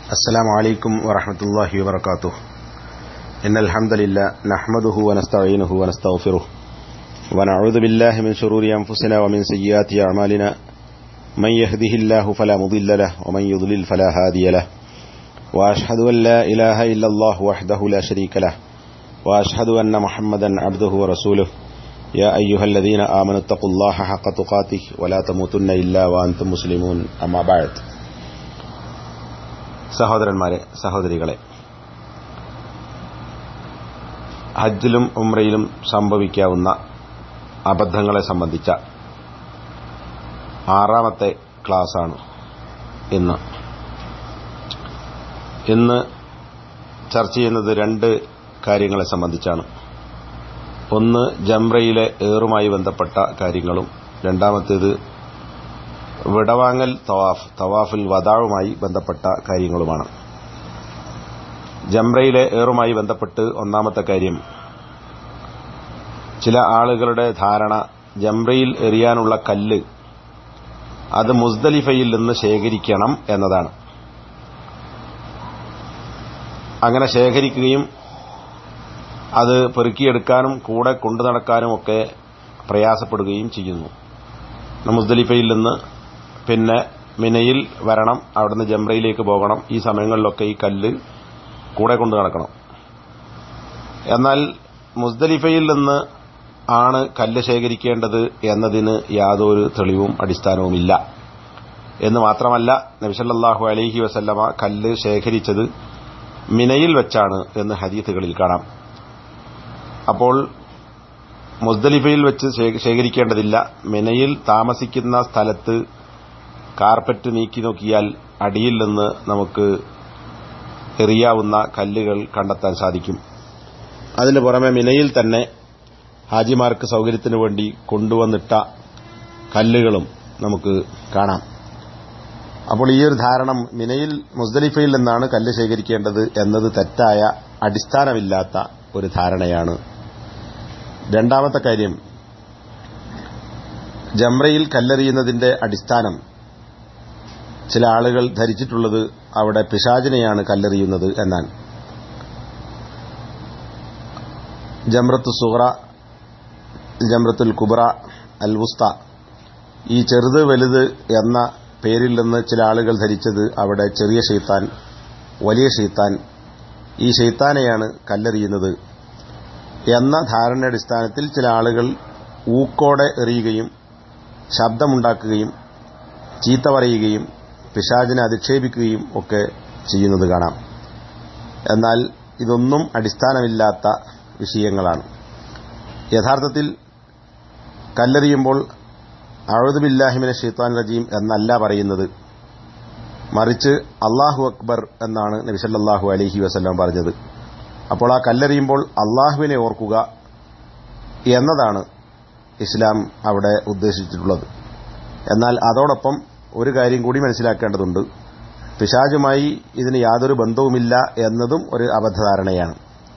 السلام عليكم ورحمة الله وبركاته إن الحمد لله نحمده ونستعينه ونستغفره ونعوذ بالله من شرور أنفسنا ومن سيئات أعمالنا من يهده الله فلا مضل له ومن يضلل فلا هادي له وأشهد أن لا إله إلا الله وحده لا شريك له وأشهد أن محمدا عبده ورسوله يا أيها الذين آمنوا اتقوا الله حق تقاته ولا تموتن إلا وأنتم مسلمون أما بعد സഹോദരന്മാരെ സഹോദരികളെ ഹജ്ജിലും ഉംറയിലും സംഭവിക്കാവുന്ന അബദ്ധങ്ങളെ സംബന്ധിച്ച ആറാമത്തെ ക്ലാസ്സാണ് ഇന്ന് ഇന്ന് ചർച്ച ചെയ്യുന്നത് രണ്ട് കാര്യങ്ങളെ സംബന്ധിച്ചാണ് ഒന്ന് ജംറയിലെ ഏറുമായി ബന്ധപ്പെട്ട കാര്യങ്ങളും രണ്ടാമത്തേത് വിടവാങ്ങൽ തവാഫ് തവാഫിൽ വദാവുമായി ബന്ധപ്പെട്ട കാര്യങ്ങളുമാണ് ജംറയിലെ ഏറുമായി ബന്ധപ്പെട്ട് ഒന്നാമത്തെ കാര്യം ചില ആളുകളുടെ ധാരണ ജംറയിൽ എറിയാനുള്ള കല്ല് അത് മുസ്ദലിഫയിൽ നിന്ന് ശേഖരിക്കണം എന്നതാണ് അങ്ങനെ ശേഖരിക്കുകയും അത് പെറുക്കിയെടുക്കാനും കൂടെ കൊണ്ടു നടക്കാനും ഒക്കെ പ്രയാസപ്പെടുകയും ചെയ്യുന്നു മുസ്ദലിഫയിൽ നിന്ന് പിന്നെ മിനയിൽ വരണം അവിടുന്ന് ജംറയിലേക്ക് പോകണം ഈ സമയങ്ങളിലൊക്കെ ഈ കല്ല് കൂടെ കൊണ്ടു നടക്കണം എന്നാൽ മുസ്ദലിഫയിൽ നിന്ന് ആണ് കല്ല് ശേഖരിക്കേണ്ടത് എന്നതിന് യാതൊരു തെളിവും അടിസ്ഥാനവുമില്ല എന്ന് മാത്രമല്ല നബിസല്ലാഹു അലൈഹി വസല്ലമ കല്ല് ശേഖരിച്ചത് മിനയിൽ വെച്ചാണ് എന്ന് ഹദീത്തുകളിൽ കാണാം അപ്പോൾ മുസ്ദലിഫയിൽ വെച്ച് ശേഖരിക്കേണ്ടതില്ല മിനയിൽ താമസിക്കുന്ന സ്ഥലത്ത് കാർപ്പറ്റ് നീക്കി നോക്കിയാൽ അടിയിൽ നിന്ന് നമുക്ക് എറിയാവുന്ന കല്ലുകൾ കണ്ടെത്താൻ സാധിക്കും അതിന് പുറമെ മിനയിൽ തന്നെ ഹാജിമാർക്ക് സൌകര്യത്തിനു വേണ്ടി കൊണ്ടുവന്നിട്ട കല്ലുകളും നമുക്ക് കാണാം അപ്പോൾ ഈ ഒരു ധാരണ മിനയിൽ മുസ്ദലിഫയിൽ നിന്നാണ് കല്ല് ശേഖരിക്കേണ്ടത് എന്നത് തെറ്റായ അടിസ്ഥാനമില്ലാത്ത ഒരു ധാരണയാണ് രണ്ടാമത്തെ കാര്യം ജംറയിൽ കല്ലെറിയുന്നതിന്റെ അടിസ്ഥാനം ചില ആളുകൾ ധരിച്ചിട്ടുള്ളത് അവിടെ പിശാചിനെയാണ് കല്ലെറിയുന്നത് എന്നാണ് ജംറത്തു സുഹറ ജംറത്തുൽ കുബ്ര അൽ വുസ്ത ഈ ചെറുത് വലുത് എന്ന പേരിൽ നിന്ന് ചില ആളുകൾ ധരിച്ചത് അവിടെ ചെറിയ ഷെയ്ത്താൻ വലിയ ഷെയ്ത്താൻ ഈ ഷെയ്ത്താനെയാണ് കല്ലെറിയുന്നത് എന്ന ധാരണയുടെ അടിസ്ഥാനത്തിൽ ചില ആളുകൾ ഊക്കോടെ എറിയുകയും ശബ്ദമുണ്ടാക്കുകയും ചീത്ത പറയുകയും പിശാചിനെ അധിക്ഷേപിക്കുകയും ഒക്കെ ചെയ്യുന്നത് കാണാം എന്നാൽ ഇതൊന്നും അടിസ്ഥാനമില്ലാത്ത വിഷയങ്ങളാണ് യഥാർത്ഥത്തിൽ കല്ലെറിയുമ്പോൾ അഴുതുബില്ലാഹിമിനെ ഷെയ്ത്താൻ റജീം എന്നല്ല പറയുന്നത് മറിച്ച് അള്ളാഹു അക്ബർ എന്നാണ് നബിസല്ലാഹു അലഹി വസ്ല്ലാം പറഞ്ഞത് അപ്പോൾ ആ കല്ലെറിയുമ്പോൾ അള്ളാഹുവിനെ ഓർക്കുക എന്നതാണ് ഇസ്ലാം അവിടെ ഉദ്ദേശിച്ചിട്ടുള്ളത് എന്നാൽ അതോടൊപ്പം ഒരു കാര്യം കൂടി മനസ്സിലാക്കേണ്ടതുണ്ട് പിശാജുമായി ഇതിന് യാതൊരു ബന്ധവുമില്ല എന്നതും ഒരു അബദ്ധധാരണയാണ്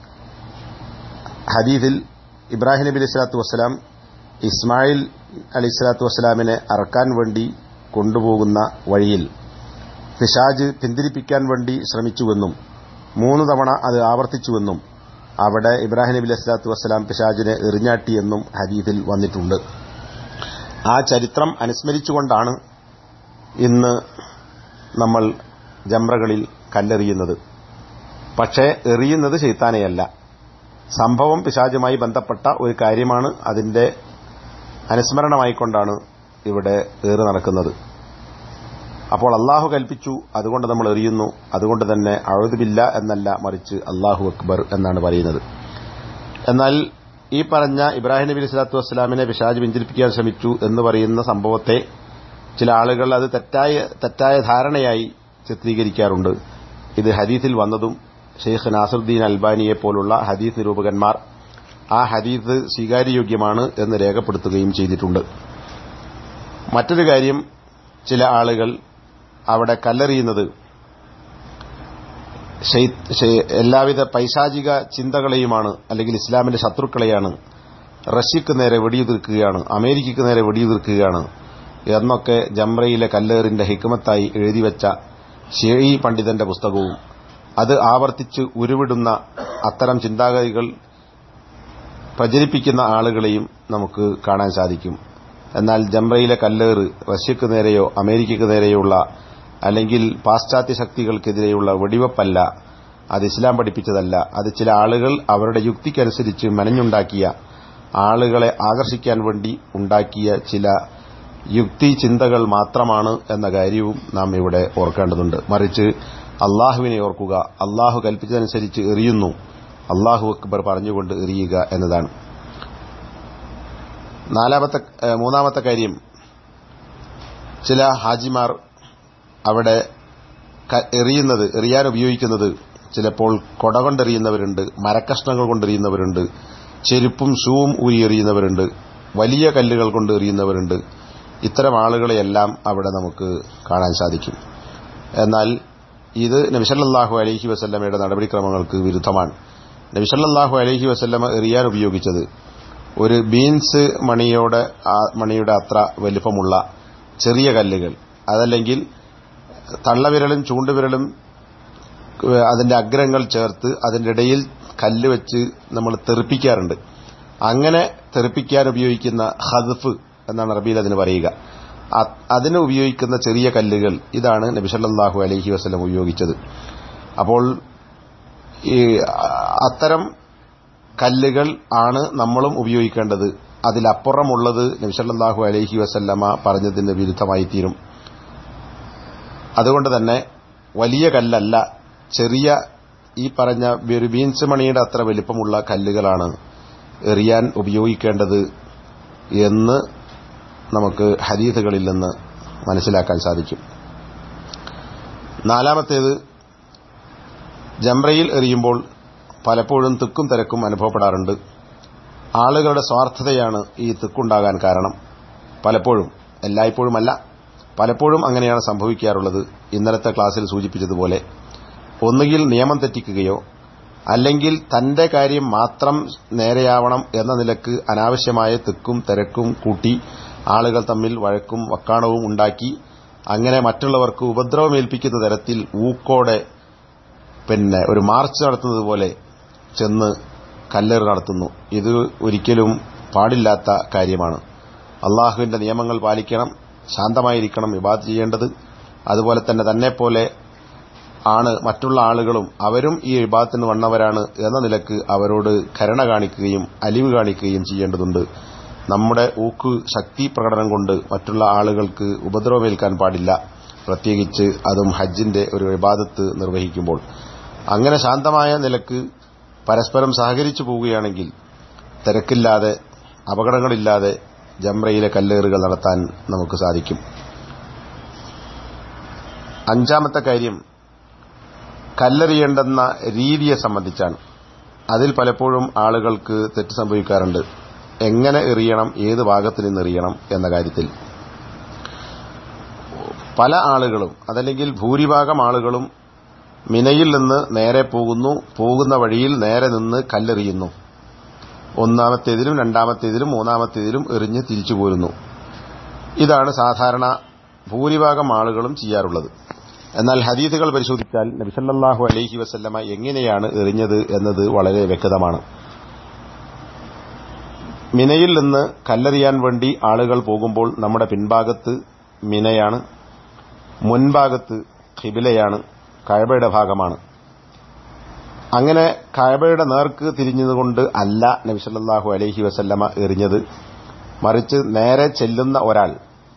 ഹദീദിൽ ഇബ്രാഹിം നബി അലൈഹിസ്ലാത്തു വസ്സലാം ഇസ്മായിൽ അലിസ്ലാത്തു വസ്സലാമിനെ അറക്കാൻ വേണ്ടി കൊണ്ടുപോകുന്ന വഴിയിൽ പിശാജ് പിന്തിരിപ്പിക്കാൻ വേണ്ടി ശ്രമിച്ചുവെന്നും മൂന്ന് തവണ അത് ആവർത്തിച്ചുവെന്നും അവിടെ ഇബ്രാഹിം നബി അലൈഹിസ്ലാത്തു വസ്സലാം പിശാജിനെ എറിഞ്ഞാട്ടിയെന്നും ഹദീദിൽ വന്നിട്ടുണ്ട് ആ ചരിത്രം അനുസ്മരിച്ചുകൊണ്ടാണ് ഇന്ന് നമ്മൾ ജംറകളിൽ കല്ലെറിയുന്നത് പക്ഷേ എറിയുന്നത് ചെയ്ത്താനെയല്ല സംഭവം പിശാചുമായി ബന്ധപ്പെട്ട ഒരു കാര്യമാണ് അതിന്റെ അനുസ്മരണമായിക്കൊണ്ടാണ് ഇവിടെ ഏറ് നടക്കുന്നത് അപ്പോൾ അള്ളാഹു കൽപ്പിച്ചു അതുകൊണ്ട് നമ്മൾ എറിയുന്നു അതുകൊണ്ട് തന്നെ അഴുതുമില്ല എന്നല്ല മറിച്ച് അള്ളാഹു അക്ബർ എന്നാണ് പറയുന്നത് എന്നാൽ ഈ പറഞ്ഞ ഇബ്രാഹിം നബി സ്വലാത്തു വസ്സലാമിനെ പിശാജ് പിഞ്ചിരിപ്പിക്കാൻ ശ്രമിച്ചു എന്ന് പറയുന്ന സംഭവത്തെ ചില ആളുകൾ അത് തെറ്റായ തെറ്റായ ധാരണയായി ചിത്രീകരിക്കാറുണ്ട് ഇത് ഹദീസിൽ വന്നതും ഷെയ്ഖ് നാസറുദ്ദീൻ അൽബാനിയെ പോലുള്ള ഹദീസ് നിരൂപകന്മാർ ആ ഹദീസ് സ്വീകാര്യയോഗ്യമാണ് എന്ന് രേഖപ്പെടുത്തുകയും ചെയ്തിട്ടുണ്ട് മറ്റൊരു കാര്യം ചില ആളുകൾ അവിടെ കല്ലെറിയുന്നത് എല്ലാവിധ പൈശാചിക ചിന്തകളെയുമാണ് അല്ലെങ്കിൽ ഇസ്ലാമിന്റെ ശത്രുക്കളെയാണ് റഷ്യക്ക് നേരെ വെടിയുതിർക്കുകയാണ് അമേരിക്കയ്ക്ക് നേരെ വെടിയുതിർക്കുകയാണ് എന്നൊക്കെ ജംറയിലെ കല്ലേറിന്റെ ഹിക്മത്തായി എഴുതിവെച്ച ഷെയ് പണ്ഡിതന്റെ പുസ്തകവും അത് ആവർത്തിച്ച് ഉരുവിടുന്ന അത്തരം ചിന്താഗതികൾ പ്രചരിപ്പിക്കുന്ന ആളുകളെയും നമുക്ക് കാണാൻ സാധിക്കും എന്നാൽ ജംറയിലെ കല്ലേറ് റഷ്യക്ക് നേരെയോ അമേരിക്കയ്ക്ക് നേരെയുള്ള അല്ലെങ്കിൽ പാശ്ചാത്യ ശക്തികൾക്കെതിരെയുള്ള വെടിവെപ്പല്ല അത് ഇസ്ലാം പഠിപ്പിച്ചതല്ല അത് ചില ആളുകൾ അവരുടെ യുക്തിക്കനുസരിച്ച് മെനഞ്ഞുണ്ടാക്കിയ ആളുകളെ ആകർഷിക്കാൻ വേണ്ടി ഉണ്ടാക്കിയ ചില യുക്തി ചിന്തകൾ മാത്രമാണ് എന്ന കാര്യവും നാം ഇവിടെ ഓർക്കേണ്ടതുണ്ട് മറിച്ച് അള്ളാഹുവിനെ ഓർക്കുക അള്ളാഹു കൽപ്പിച്ചതനുസരിച്ച് എറിയുന്നു അള്ളാഹു അക്ബർ പറഞ്ഞുകൊണ്ട് എറിയുക എന്നതാണ് നാലാമത്തെ ഏഹ്, മൂന്നാമത്തെ കാര്യം ചില ഹാജിമാർ അവിടെ ക- എറിയുന്നത് എറിയാൻ ഉപയോഗിക്കുന്നത് ചിലപ്പോൾ കൊട കൊണ്ടെറിയുന്നവരുണ്ട് മരക്കഷ്ണങ്ങൾ കൊണ്ടെറിയുന്നവരുണ്ട് ചെരുപ്പും ഷൂവും ഊരി എറിയുന്നവരുണ്ട് വലിയ കല്ലുകൾ കൊണ്ട് എറിയുന്നവരുണ്ട് ഇത്തരം ആളുകളെയെല്ലാം അവിടെ നമുക്ക് കാണാൻ സാധിക്കും എന്നാൽ ഇത് നബിസല്ലാഹു അലഹി വസല്ലമയുടെ നടപടിക്രമങ്ങൾക്ക് വിരുദ്ധമാണ് നബിസല്ലാഹു അലഹി വസല്ലമ എറിയാൻ ഉപയോഗിച്ചത് ഒരു ബീൻസ് മണിയോടെ ആ മണിയുടെ അത്ര വലിപ്പമുള്ള ചെറിയ കല്ലുകൾ അതല്ലെങ്കിൽ തള്ളവിരലും ചൂണ്ടുവിരലും ഏഹ്, അതിന്റെ അഗ്രങ്ങൾ ചേർത്ത് അതിന്റെ ഇടയിൽ കല്ല് വെച്ച് നമ്മൾ തെറിപ്പിക്കാറുണ്ട് അങ്ങനെ തെറിപ്പിക്കാൻ ഉപയോഗിക്കുന്ന ഹദഫ് എന്നാണ് അറബിയിൽ അതിന് പറയുക അ- അതിന് ഉപയോഗിക്കുന്ന ചെറിയ കല്ലുകൾ ഇതാണ് നബിസല്ലാഹു അലഹി വസ്ലം ഉപയോഗിച്ചത് അപ്പോൾ ഈ അത്തരം കല്ലുകൾ ആണ് നമ്മളും ഉപയോഗിക്കേണ്ടത് അതിലപ്പുറമുള്ളത് നബിസല്ലാഹു അലഹി വസല്ലമ പറഞ്ഞതിന് വിരുദ്ധമായി തീരും അതുകൊണ്ട് തന്നെ വലിയ കല്ലല്ല ചെറിയ ഈ പറഞ്ഞ ഒരു ബീൻസ് മണിയുടെ അത്ര വലിപ്പമുള്ള കല്ലുകളാണ് എറിയാൻ ഉപയോഗിക്കേണ്ടത് എന്ന് നമുക്ക് ഹരീതുകളിൽ നിന്ന് മനസ്സിലാക്കാൻ സാധിക്കും നാലാമത്തേത് ജംറയിൽ എറിയുമ്പോൾ പലപ്പോഴും തിക്കും തിരക്കും അനുഭവപ്പെടാറുണ്ട് ആളുകളുടെ സ്വാർത്ഥതയാണ് ഈ തിക്കുണ്ടാകാൻ കാരണം പലപ്പോഴും എല്ലായ്പ്പോഴുമല്ല പലപ്പോഴും അങ്ങനെയാണ് സംഭവിക്കാറുള്ളത് ഇന്നലത്തെ ക്ലാസ്സിൽ സൂചിപ്പിച്ചതുപോലെ ഒന്നുകിൽ നിയമം തെറ്റിക്കുകയോ അല്ലെങ്കിൽ തന്റെ കാര്യം മാത്രം നേരെയാവണം എന്ന നിലക്ക് അനാവശ്യമായ തിക്കും തിരക്കും കൂട്ടി ആളുകൾ തമ്മിൽ വഴക്കും വക്കാണവും ഉണ്ടാക്കി അങ്ങനെ മറ്റുള്ളവർക്ക് ഉപദ്രവമേൽപ്പിക്കുന്ന തരത്തിൽ ഊക്കോടെ പിന്നെ ഒരു മാർച്ച് നടത്തുന്നത് പോലെ ചെന്ന് കല്ലേറ് നടത്തുന്നു ഇത് ഒരിക്കലും പാടില്ലാത്ത കാര്യമാണ് അള്ളാഹുവിന്റെ നിയമങ്ങൾ പാലിക്കണം ശാന്തമായിരിക്കണം വിവാദ് ചെയ്യേണ്ടത് അതുപോലെ തന്നെ തന്നെപ്പോലെ ആണ് മറ്റുള്ള ആളുകളും അവരും ഈ വിഭാഗത്തിന് വന്നവരാണ് എന്ന നിലക്ക് അവരോട് കരുണ കാണിക്കുകയും അലിവ് കാണിക്കുകയും ചെയ്യേണ്ടതുണ്ട് നമ്മുടെ ഊക്ക് ശക്തി പ്രകടനം കൊണ്ട് മറ്റുള്ള ആളുകൾക്ക് ഉപദ്രവമേൽക്കാൻ പാടില്ല പ്രത്യേകിച്ച് അതും ഹജ്ജിന്റെ ഒരു വിവാദത്ത് നിർവഹിക്കുമ്പോൾ അങ്ങനെ ശാന്തമായ നിലക്ക് പരസ്പരം സഹകരിച്ചു പോവുകയാണെങ്കിൽ തിരക്കില്ലാതെ അപകടങ്ങളില്ലാതെ ജംറയിലെ കല്ലേറുകൾ നടത്താൻ നമുക്ക് സാധിക്കും അഞ്ചാമത്തെ കാര്യം കല്ലെറിയേണ്ടെന്ന രീതിയെ സംബന്ധിച്ചാണ് അതിൽ പലപ്പോഴും ആളുകൾക്ക് തെറ്റ് സംഭവിക്കാറുണ്ട് എങ്ങനെ എറിയണം ഏത് ഭാഗത്ത് നിന്ന് എറിയണം എന്ന കാര്യത്തിൽ പല ആളുകളും അതല്ലെങ്കിൽ ഭൂരിഭാഗം ആളുകളും മിനയിൽ നിന്ന് നേരെ പോകുന്നു പോകുന്ന വഴിയിൽ നേരെ നിന്ന് കല്ലെറിയുന്നു ഒന്നാമത്തേതിലും രണ്ടാമത്തേതിലും മൂന്നാമത്തേതിലും എറിഞ്ഞ് തിരിച്ചു പോരുന്നു ഇതാണ് സാധാരണ ഭൂരിഭാഗം ആളുകളും ചെയ്യാറുള്ളത് എന്നാൽ ഹദീസുകൾ പരിശോധിച്ചാൽ നബിസല്ലാഹു അലൈഹി വസല്ലമ എങ്ങനെയാണ് എറിഞ്ഞത് എന്നത് വളരെ വ്യക്തമാണ് മിനയിൽ നിന്ന് കല്ലെറിയാൻ വേണ്ടി ആളുകൾ പോകുമ്പോൾ നമ്മുടെ പിൻഭാഗത്ത് മിനയാണ് മുൻഭാഗത്ത് ഖിബിലയാണ് കഴബയുടെ ഭാഗമാണ് അങ്ങനെ കഴബയുടെ നേർക്ക് തിരിഞ്ഞതുകൊണ്ട് അല്ല നബിസല്ലാഹു അലൈഹി വസല്ലമ എറിഞ്ഞത് മറിച്ച് നേരെ ചെല്ലുന്ന ഒരാൾ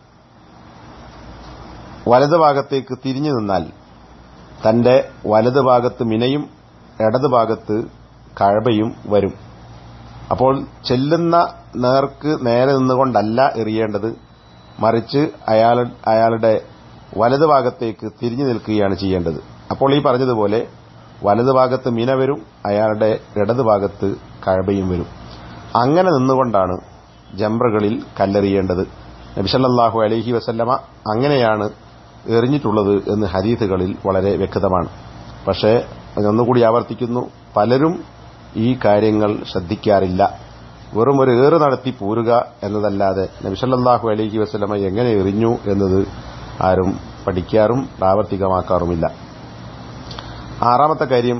വലതുഭാഗത്തേക്ക് തിരിഞ്ഞു നിന്നാൽ തന്റെ വലതുഭാഗത്ത് മിനയും ഇടതുഭാഗത്ത് കഴബയും വരും അപ്പോൾ ചെല്ലുന്ന നേർക്ക് നേരെ നിന്നുകൊണ്ടല്ല എറിയേണ്ടത് മറിച്ച് അയാൾ അയാളുടെ വലതുഭാഗത്തേക്ക് തിരിഞ്ഞു നിൽക്കുകയാണ് ചെയ്യേണ്ടത് അപ്പോൾ ഈ പറഞ്ഞതുപോലെ വലതുഭാഗത്ത് മിന വരും അയാളുടെ ഇടതുഭാഗത്ത് കഴബയും വരും അങ്ങനെ നിന്നുകൊണ്ടാണ് ജംറകളിൽ കല്ലെറിയേണ്ടത് നബിസല്ലാഹു അലഹി വസല്ലമ അങ്ങനെയാണ് എറിഞ്ഞിട്ടുള്ളത് എന്ന് ഹദീസുകളിൽ വളരെ വ്യക്തമാണ് പക്ഷേ ഒന്നുകൂടി ആവർത്തിക്കുന്നു പലരും ഈ കാര്യങ്ങൾ ശ്രദ്ധിക്കാറില്ല വെറും ഒരു ഏറ് നടത്തി പോരുക എന്നതല്ലാതെ നബിസല്ലാഹു അലഹി വസ്ലമ എങ്ങനെ എറിഞ്ഞു എന്നത് ആരും പഠിക്കാറും പ്രാവർത്തികമാക്കാറുമില്ല ആറാമത്തെ കാര്യം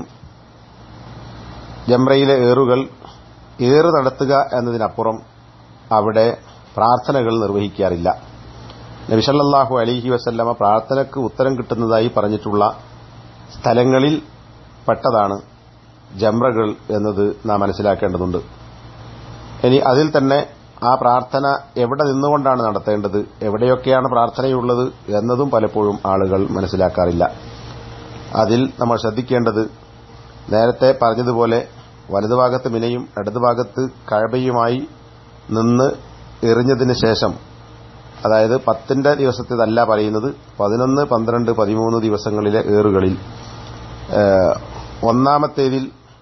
ജംറയിലെ ഏറുകൾ ഏറ് നടത്തുക എന്നതിനപ്പുറം അവിടെ പ്രാർത്ഥനകൾ നിർവഹിക്കാറില്ല നബിസല്ലാഹു അലിഹി വസല്ലമ പ്രാർത്ഥനയ്ക്ക് ഉത്തരം കിട്ടുന്നതായി പറഞ്ഞിട്ടുള്ള സ്ഥലങ്ങളിൽ പെട്ടതാണ് ജംറകൾ എന്നത് നാം മനസ്സിലാക്കേണ്ടതുണ്ട് ഇനി അതിൽ തന്നെ ആ പ്രാർത്ഥന എവിടെ നിന്നുകൊണ്ടാണ് നടത്തേണ്ടത് എവിടെയൊക്കെയാണ് പ്രാർത്ഥനയുള്ളത് എന്നതും പലപ്പോഴും ആളുകൾ മനസ്സിലാക്കാറില്ല അതിൽ നമ്മൾ ശ്രദ്ധിക്കേണ്ടത് നേരത്തെ പറഞ്ഞതുപോലെ വലതുഭാഗത്ത് മിനയും ഇടതുഭാഗത്ത് കഴബയുമായി നിന്ന് എറിഞ്ഞതിന് ശേഷം അതായത് പത്തിന്റെ ദിവസത്തേതല്ല പറയുന്നത് പതിനൊന്ന് പന്ത്രണ്ട് പതിമൂന്ന് ദിവസങ്ങളിലെ ഏറുകളിൽ ഒന്നാമത്തേതിൽ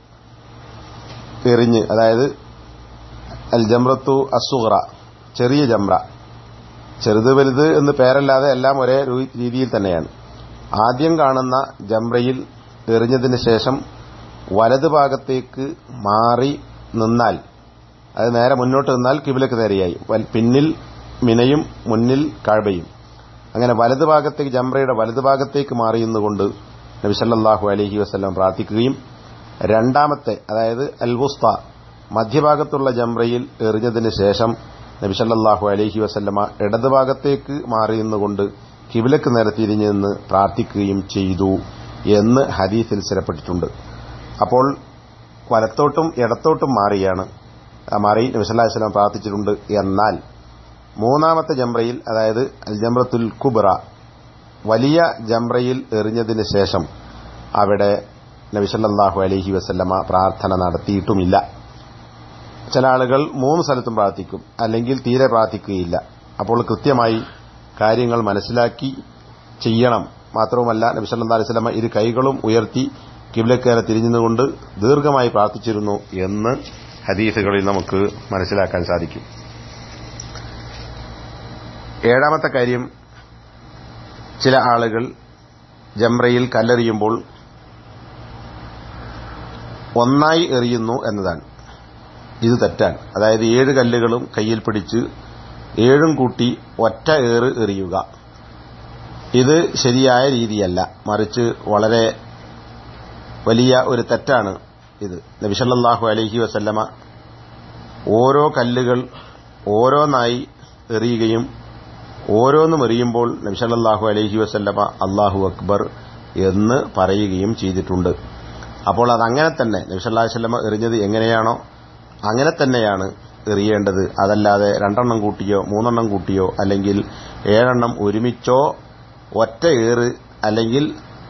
എറിഞ്ഞ് അതായത് അൽ ജംറത്തു അസുഹറ ചെറിയ ജംറ ചെറുത് വലുത് എന്ന് പേരല്ലാതെ എല്ലാം ഒരേ രീതിയിൽ തന്നെയാണ് ആദ്യം കാണുന്ന ജംറയിൽ എറിഞ്ഞതിന് ശേഷം വലതുഭാഗത്തേക്ക് മാറി നിന്നാൽ അത് നേരെ മുന്നോട്ട് നിന്നാൽ കിബിലക്ക് നേരെയായി പിന്നിൽ മിനയും മുന്നിൽ കഴബയും അങ്ങനെ വലതുഭാഗത്തേക്ക് ജംറയുടെ വലതുഭാഗത്തേക്ക് മാറി നിന്നുകൊണ്ട് നബി സല്ലാഹു അലഹി വസ്ലം പ്രാർത്ഥിക്കുകയും രണ്ടാമത്തെ അതായത് അൽവുസ്ത മധ്യഭാഗത്തുള്ള ജംറയിൽ എറിഞ്ഞതിന് ശേഷം നബി സല്ലാഹു അലഹി വസല്ലമ ഇടതുഭാഗത്തേക്ക് മാറി നിന്നുകൊണ്ട് കിബിലക്ക് നേരെ തിരിഞ്ഞു നിന്ന് പ്രാർത്ഥിക്കുകയും ചെയ്തു എന്ന് ഹദീസിൽ സ്ഥിരപ്പെട്ടിട്ടുണ്ട് അപ്പോൾ വലത്തോട്ടും ഇടത്തോട്ടും മാറിയാണ് മാറി നബി സല്ലാഹു വസ്ലം പ്രാർത്ഥിച്ചിട്ടുണ്ട് എന്നാൽ മൂന്നാമത്തെ ജംറയിൽ അതായത് അൽ ജംറത്തുൽ കുബ്ര വലിയ ജംറയിൽ എറിഞ്ഞതിന് ശേഷം അവിടെ നബിസല്ലാഹു അലഹി വസല്ലമ പ്രാർത്ഥന നടത്തിയിട്ടുമില്ല ചില ആളുകൾ മൂന്ന് സ്ഥലത്തും പ്രാർത്ഥിക്കും അല്ലെങ്കിൽ തീരെ പ്രാർത്ഥിക്കുകയില്ല അപ്പോൾ കൃത്യമായി കാര്യങ്ങൾ മനസ്സിലാക്കി ചെയ്യണം മാത്രവുമല്ല നബിസല്ലാ അലൈഹി സ്വലമ ഇരു കൈകളും ഉയർത്തി കിബിലക്കേറെ തിരിഞ്ഞുകൊണ്ട് ദീർഘമായി പ്രാർത്ഥിച്ചിരുന്നു എന്ന് ഹദീസുകളിൽ നമുക്ക് മനസ്സിലാക്കാൻ സാധിക്കും ഏഴാമത്തെ കാര്യം ചില ആളുകൾ ജംറയിൽ കല്ലെറിയുമ്പോൾ ഒന്നായി എറിയുന്നു എന്നതാണ് ഇത് തെറ്റാണ് അതായത് ഏഴ് കല്ലുകളും കയ്യിൽ പിടിച്ച് ഏഴും കൂട്ടി ഒറ്റ ഏറ് എറിയുക ഇത് ശരിയായ രീതിയല്ല മറിച്ച് വളരെ വലിയ ഒരു തെറ്റാണ് ഇത് നബിസല്ലാഹു അലഹി വസല്ലമ ഓരോ കല്ലുകൾ ഓരോന്നായി എറിയുകയും ഓരോന്നും എറിയുമ്പോൾ നബിസല്ലാഹു അലഹി വസല്ലമ അള്ളാഹു അക്ബർ എന്ന് പറയുകയും ചെയ്തിട്ടുണ്ട് അപ്പോൾ അതങ്ങനെ തന്നെ നബിസല്ലാഹു വല്ലമ എറിഞ്ഞത് എങ്ങനെയാണോ അങ്ങനെ തന്നെയാണ് എറിയേണ്ടത് അതല്ലാതെ രണ്ടെണ്ണം കൂട്ടിയോ മൂന്നെണ്ണം കൂട്ടിയോ അല്ലെങ്കിൽ ഏഴെണ്ണം ഒരുമിച്ചോ ഒറ്റ ഏറ് അല്ലെങ്കിൽ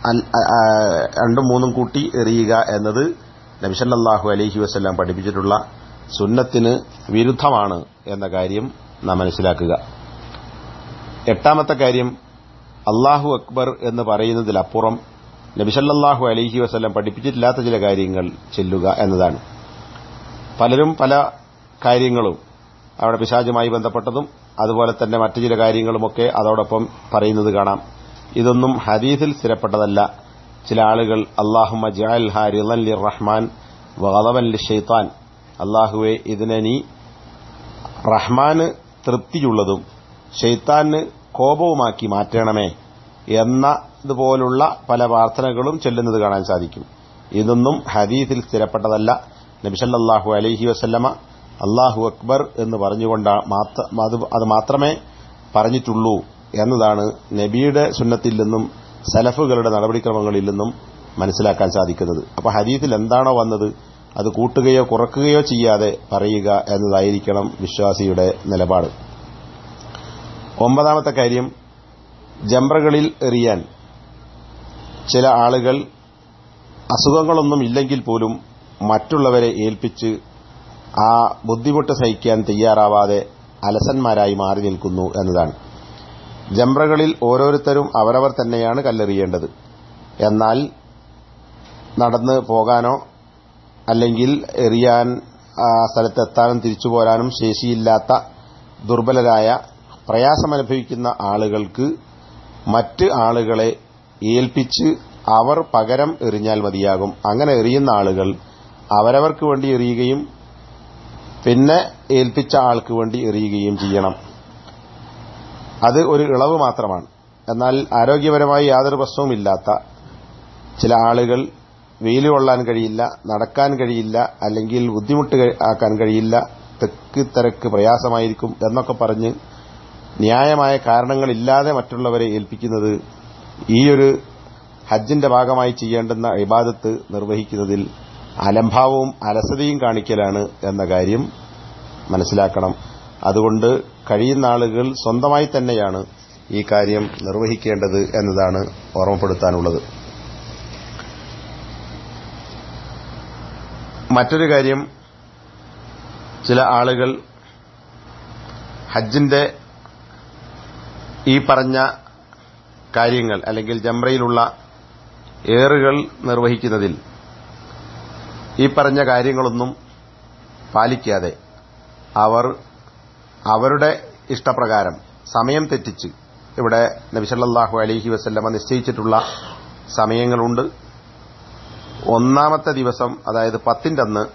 രണ്ടും മൂന്നും കൂട്ടി എറിയുക എന്നത് നബിസല്ലാഹു അലഹി വസ്ല്ലാം പഠിപ്പിച്ചിട്ടുള്ള സുന്നത്തിന് വിരുദ്ധമാണ് എന്ന കാര്യം നാം മനസ്സിലാക്കുക എട്ടാമത്തെ കാര്യം അള്ളാഹു അക്ബർ എന്ന് പറയുന്നതിലപ്പുറം നബിസല്ലാഹു അലഹി വസ്ല്ലാം പഠിപ്പിച്ചിട്ടില്ലാത്ത ചില കാര്യങ്ങൾ ചെല്ലുക എന്നതാണ് പലരും പല കാര്യങ്ങളും അവിടെ പിശാചുമായി ബന്ധപ്പെട്ടതും അതുപോലെ തന്നെ മറ്റു ചില കാര്യങ്ങളുമൊക്കെ അതോടൊപ്പം പറയുന്നത് കാണാം ഇതൊന്നും ഹദീസിൽ സ്ഥിരപ്പെട്ടതല്ല ചില ആളുകൾ അള്ളാഹുമ ജാൽ ഹാരിളൻ ലി റഹ്മാൻ വദവൻ ലി ഷെയ്ത്താൻ അള്ളാഹുവെ ഇതിനെ നീ റഹ്മാന് തൃപ്തിയുള്ളതും ഷെയ്ത്താന് കോപവുമാക്കി മാറ്റണമേ എന്നതുപോലുള്ള പല പ്രാർത്ഥനകളും ചെല്ലുന്നത് കാണാൻ സാധിക്കും ഇതൊന്നും ഹദീസിൽ സ്ഥിരപ്പെട്ടതല്ല നബിസല്ലാഹു അലൈഹി വസല്ലമ അള്ളാഹു അക്ബർ എന്ന് പറഞ്ഞുകൊണ്ട് അത് മാത്രമേ പറഞ്ഞിട്ടുള്ളൂ എന്നതാണ് നബിയുടെ സുന്നത്തിൽ നിന്നും സലഫുകളുടെ നടപടിക്രമങ്ങളിൽ നിന്നും മനസ്സിലാക്കാൻ സാധിക്കുന്നത് അപ്പോൾ ഹദീസിൽ എന്താണോ വന്നത് അത് കൂട്ടുകയോ കുറക്കുകയോ ചെയ്യാതെ പറയുക എന്നതായിരിക്കണം വിശ്വാസിയുടെ നിലപാട് ഒമ്പതാമത്തെ കാര്യം ജംറകളിൽ എറിയാൻ ചില ആളുകൾ അസുഖങ്ങളൊന്നും ഇല്ലെങ്കിൽ പോലും മറ്റുള്ളവരെ ഏൽപ്പിച്ച് ആ ബുദ്ധിമുട്ട് സഹിക്കാൻ തയ്യാറാവാതെ അലസന്മാരായി മാറി നിൽക്കുന്നു എന്നതാണ് ജംറകളിൽ ഓരോരുത്തരും അവരവർ തന്നെയാണ് കല്ലെറിയേണ്ടത് എന്നാൽ നടന്ന് പോകാനോ അല്ലെങ്കിൽ എറിയാൻ ആ സ്ഥലത്തെത്താനും തിരിച്ചു പോരാനും ശേഷിയില്ലാത്ത ദുർബലരായ പ്രയാസമനുഭവിക്കുന്ന ആളുകൾക്ക് മറ്റ് ആളുകളെ ഏൽപ്പിച്ച് അവർ പകരം എറിഞ്ഞാൽ മതിയാകും അങ്ങനെ എറിയുന്ന ആളുകൾ അവരവർക്ക് വേണ്ടി എറിയുകയും പിന്നെ ഏൽപ്പിച്ച ആൾക്ക് വേണ്ടി എറിയുകയും ചെയ്യണം അത് ഒരു ഇളവ് മാത്രമാണ് എന്നാൽ ആരോഗ്യപരമായി യാതൊരു പ്രശ്നവുമില്ലാത്ത ചില ആളുകൾ വെയിൽ കൊള്ളാൻ കഴിയില്ല നടക്കാൻ കഴിയില്ല അല്ലെങ്കിൽ ബുദ്ധിമുട്ട് ആക്കാൻ കഴിയില്ല തെക്ക് തിരക്ക് പ്രയാസമായിരിക്കും എന്നൊക്കെ പറഞ്ഞ് ന്യായമായ കാരണങ്ങളില്ലാതെ മറ്റുള്ളവരെ ഏൽപ്പിക്കുന്നത് ഈ ഒരു ഹജ്ജിന്റെ ഭാഗമായി ചെയ്യേണ്ടുന്ന ഇബാദത്ത് നിർവഹിക്കുന്നതിൽ അലംഭാവവും അലസതയും കാണിക്കലാണ് എന്ന കാര്യം മനസ്സിലാക്കണം അതുകൊണ്ട് കഴിയുന്ന ആളുകൾ സ്വന്തമായി തന്നെയാണ് ഈ കാര്യം നിർവഹിക്കേണ്ടത് എന്നതാണ് ഓർമ്മപ്പെടുത്താനുള്ളത് മറ്റൊരു കാര്യം ചില ആളുകൾ ഹജ്ജിന്റെ ഈ പറഞ്ഞ കാര്യങ്ങൾ അല്ലെങ്കിൽ ജംറയിലുള്ള ഏറുകൾ നിർവഹിക്കുന്നതിൽ ഈ പറഞ്ഞ കാര്യങ്ങളൊന്നും പാലിക്കാതെ അവർ അവരുടെ ഇഷ്ടപ്രകാരം സമയം തെറ്റിച്ച് ഇവിടെ നബിസല്ലാഹു അലഹി വസ്ല്ലമ നിശ്ചയിച്ചിട്ടുള്ള സമയങ്ങളുണ്ട് ഒന്നാമത്തെ ദിവസം അതായത് പത്തിന്റെ അന്ന്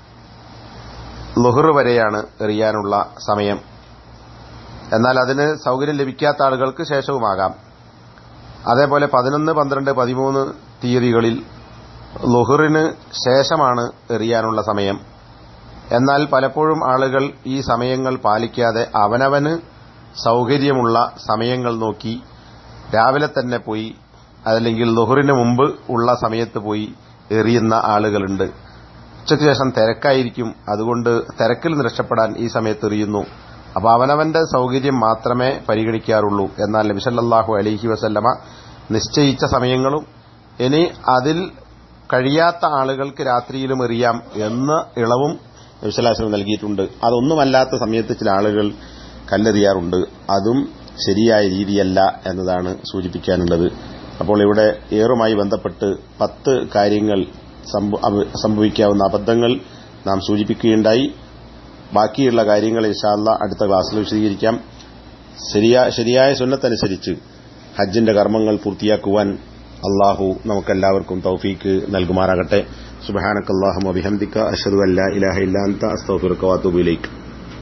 ലുഹർ വരെയാണ് എറിയാനുള്ള സമയം എന്നാൽ അതിന് സൌകര്യം ലഭിക്കാത്ത ആളുകൾക്ക് ശേഷവുമാകാം അതേപോലെ പതിനൊന്ന് പന്ത്രണ്ട് പതിമൂന്ന് തീയതികളിൽ ലുഹറിന് ശേഷമാണ് എറിയാനുള്ള സമയം എന്നാൽ പലപ്പോഴും ആളുകൾ ഈ സമയങ്ങൾ പാലിക്കാതെ അവനവന് സൌകര്യമുള്ള സമയങ്ങൾ നോക്കി രാവിലെ തന്നെ പോയി അതല്ലെങ്കിൽ ലുഹറിന് മുമ്പ് ഉള്ള സമയത്ത് പോയി എറിയുന്ന ആളുകളുണ്ട് ഉച്ചയ്ക്ക് ശേഷം തിരക്കായിരിക്കും അതുകൊണ്ട് തിരക്കിൽ നിന്ന് രക്ഷപ്പെടാൻ ഈ സമയത്ത് എറിയുന്നു അപ്പൊ അവനവന്റെ സൌകര്യം മാത്രമേ പരിഗണിക്കാറുള്ളൂ എന്നാൽ നബിസല്ലാഹു അലഹി വസല്ലമ നിശ്ചയിച്ച സമയങ്ങളും ഇനി അതിൽ കഴിയാത്ത ആളുകൾക്ക് രാത്രിയിലും എറിയാം എന്ന ഇളവും നബിസല്ലാസ്ലം നൽകിയിട്ടുണ്ട് അതൊന്നുമല്ലാത്ത സമയത്ത് ചില ആളുകൾ കല്ലെറിയാറുണ്ട് അതും ശരിയായ രീതിയല്ല എന്നതാണ് സൂചിപ്പിക്കാനുള്ളത് അപ്പോൾ ഇവിടെ ഏറുമായി ബന്ധപ്പെട്ട് പത്ത് കാര്യങ്ങൾ സംഭവിക്കാവുന്ന അബദ്ധങ്ങൾ നാം സൂചിപ്പിക്കുകയുണ്ടായി ബാക്കിയുള്ള കാര്യങ്ങൾ ഇൻഷാല്ല അടുത്ത ക്ലാസ്സിൽ വിശദീകരിക്കാം ശരിയായ സുന്നത്തനുസരിച്ച് ഹജ്ജിന്റെ കർമ്മങ്ങൾ പൂർത്തിയാക്കുവാൻ അള്ളാഹു നമുക്കെല്ലാവർക്കും തൗഫീക്ക് നൽകുമാറാകട്ടെ സുബാനക്കല്ലാഹു അഭിഹന്ദിക്ക അഷദു അല്ല ഇലാഹ ഇല്ലാന്ത അസ്തഫിറുക്കവാത്തുബിലേക്ക്